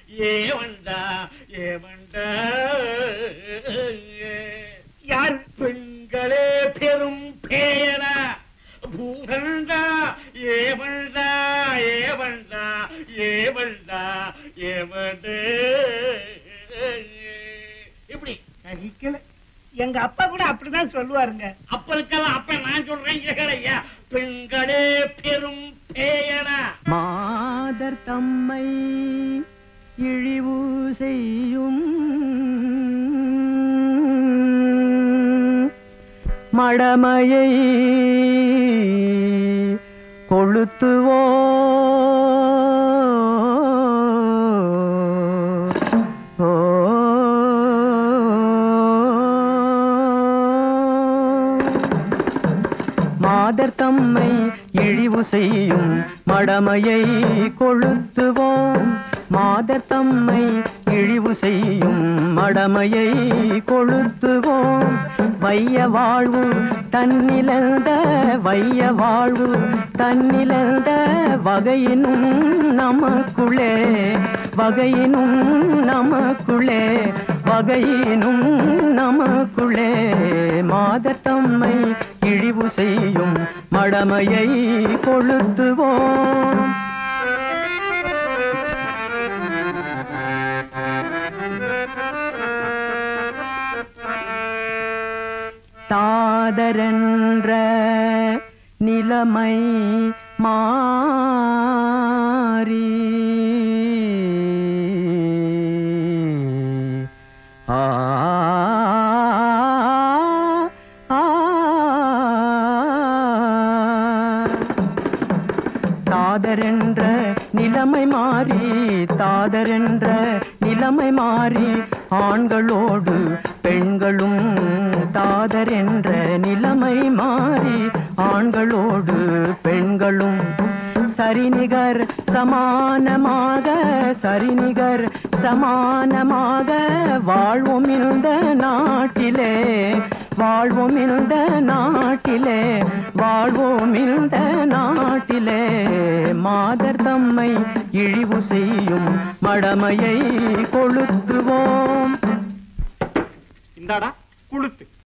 ஏவண்டா ஏவண்டா யார் பெண்களே பெரும் பேயனா பூதண்டா ஏவண்டா ஏவண்டா ஏவண்டா ஏவண்டே இப்படி சகிக்கல எங்க அப்பா கூட அப்படிதான் சொல்லுவாருங்க அப்பலுக்கெல்லாம் அப்ப நான் சொல்றேன் கேட்கலையா பெண்களே பெரும் பேயனா மாதர் தம்மை இழிவு செய்யும் மடமையை கொளுத்துவோ ஓ மாதர் தம்மை இழிவு செய்யும் மடமையை கொளுத்துவோம் மாதர் தம்மை இழிவு செய்யும் மடமையை கொளுத்துவோம் வைய வாழ்வு தன்னிலந்த வைய வாழ்வு தன்னிலந்த வகையினும் நமக்குள்ளே வகையினும் நமக்குள்ளே வகையினும் நமக்குள்ளே மாதர் தம்மை இழிவு செய்யும் மடமையை கொளுத்துவோம் தாதரென்ற நிலைமை மாறி ஆ ஆ தாதரென்ற நிலைமை மாறி தாதரென்ற நிலைமை மாறி ஆண்களோடு பெண்களும் தாதரென்ற நிலைமை மாறி ஆண்களோடு பெண்களும் சரிநிகர் சமானமாக சரிநிகர் சமானமாக வாழ்வோம் இந்த நாட்டிலே வாழ்வோம் இந்த நாட்டிலே வாழ்வோம் இந்த நாட்டிலே மாதர் தம்மை இழிவு செய்யும் மடமையை கொளுத்துவோம் இந்தாடா குளுத்து